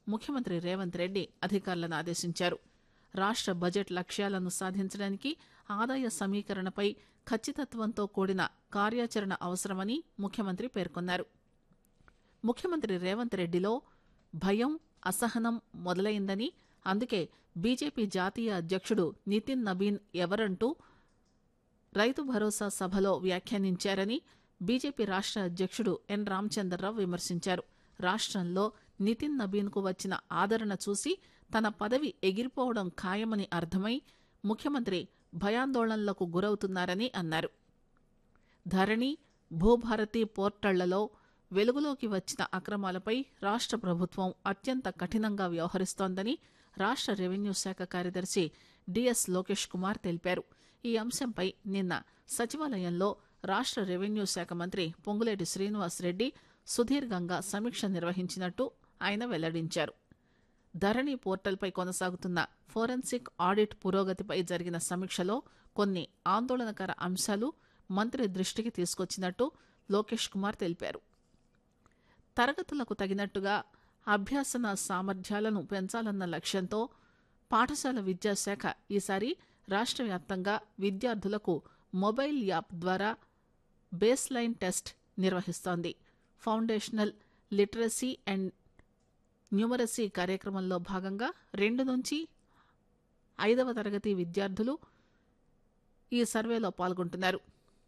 ముఖ్యమంత్రి రేవంత్ రెడ్డి అధికారులను ఆదేశించారు రాష్ట్ర బడ్జెట్ లక్ష్యాలను సాధించడానికి ఆదాయ సమీకరణపై ఖచ్చితత్వంతో కూడిన కార్యాచరణ అవసరమని ముఖ్యమంత్రి పేర్కొన్నారు ముఖ్యమంత్రి రేవంత్ రెడ్డిలో భయం అసహనం మొదలైందని అందుకే బీజేపీ జాతీయ అధ్యక్షుడు నితిన్ నబీన్ ఎవరంటూ రైతు భరోసా సభలో వ్యాఖ్యానించారని బీజేపీ రాష్ట్ర అధ్యక్షుడు ఎన్ రామచంద్రరావు విమర్శించారు రాష్ట్రంలో నితిన్ నబీన్కు వచ్చిన ఆదరణ చూసి తన పదవి ఎగిరిపోవడం ఖాయమని అర్థమై ముఖ్యమంత్రి భయాందోళనలకు గురవుతున్నారని అన్నారు ధరణి భూభారతి పోర్టళ్లలో వెలుగులోకి వచ్చిన అక్రమాలపై రాష్ట్ర ప్రభుత్వం అత్యంత కఠినంగా వ్యవహరిస్తోందని రాష్ట్ర రెవెన్యూ శాఖ కార్యదర్శి డిఎస్ లోకేష్ కుమార్ తెలిపారు ఈ అంశంపై నిన్న సచివాలయంలో రాష్ట్ర రెవెన్యూ శాఖ మంత్రి పొంగులేటి శ్రీనివాస్ రెడ్డి సుదీర్ఘంగా సమీక్ష నిర్వహించినట్టు ఆయన వెల్లడించారు ధరణి పోర్టల్పై కొనసాగుతున్న ఫోరెన్సిక్ ఆడిట్ పురోగతిపై జరిగిన సమీక్షలో కొన్ని ఆందోళనకర అంశాలు మంత్రి దృష్టికి తీసుకొచ్చినట్టు లోకేష్ కుమార్ తెలిపారు తరగతులకు తగినట్టుగా అభ్యాసన సామర్థ్యాలను పెంచాలన్న లక్ష్యంతో పాఠశాల విద్యాశాఖ ఈసారి రాష్ట్ర వ్యాప్తంగా విద్యార్థులకు మొబైల్ యాప్ ద్వారా బేస్ లైన్ టెస్ట్ నిర్వహిస్తోంది ఫౌండేషనల్ లిటరసీ అండ్ న్యూమరసీ కార్యక్రమంలో భాగంగా రెండు నుంచి ఐదవ తరగతి విద్యార్థులు ఈ సర్వేలో పాల్గొంటున్నారు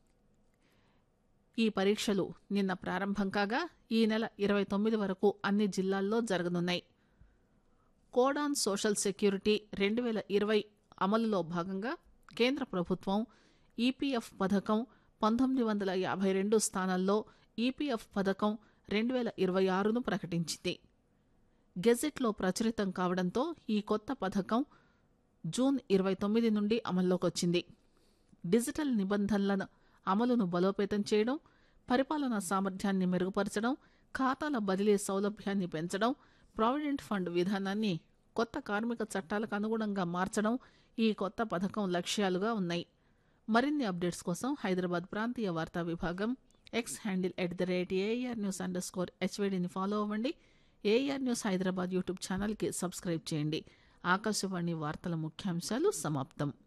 ఈ పరీక్షలు నిన్న ప్రారంభం కాగా ఈ నెల ఇరవై తొమ్మిది వరకు అన్ని జిల్లాల్లో జరగనున్నాయి కోడాన్ సోషల్ సెక్యూరిటీ రెండు వేల ఇరవై అమలులో భాగంగా కేంద్ర ప్రభుత్వం ఈపీఎఫ్ పథకం పంతొమ్మిది వందల యాభై రెండు స్థానాల్లో ఈపీఎఫ్ పథకం రెండు వేల ఇరవై ఆరును ప్రకటించింది గెజెట్లో ప్రచురితం కావడంతో ఈ కొత్త పథకం జూన్ ఇరవై తొమ్మిది నుండి అమల్లోకి వచ్చింది డిజిటల్ నిబంధనలను అమలును బలోపేతం చేయడం పరిపాలనా సామర్థ్యాన్ని మెరుగుపరచడం ఖాతాల బదిలీ సౌలభ్యాన్ని పెంచడం ప్రావిడెంట్ ఫండ్ విధానాన్ని కొత్త కార్మిక చట్టాలకు అనుగుణంగా మార్చడం ఈ కొత్త పథకం లక్ష్యాలుగా ఉన్నాయి మరిన్ని అప్డేట్స్ కోసం హైదరాబాద్ ప్రాంతీయ వార్తా విభాగం X handle at the rate A R news under score హెచ్వైడిని ఫాలో అవ్వండి ఏఆర్ న్యూస్ హైదరాబాద్ యూట్యూబ్ ఛానల్కి సబ్స్క్రైబ్ చేయండి ఆకాశవాణి వార్తల ముఖ్యాంశాలు సమాప్తం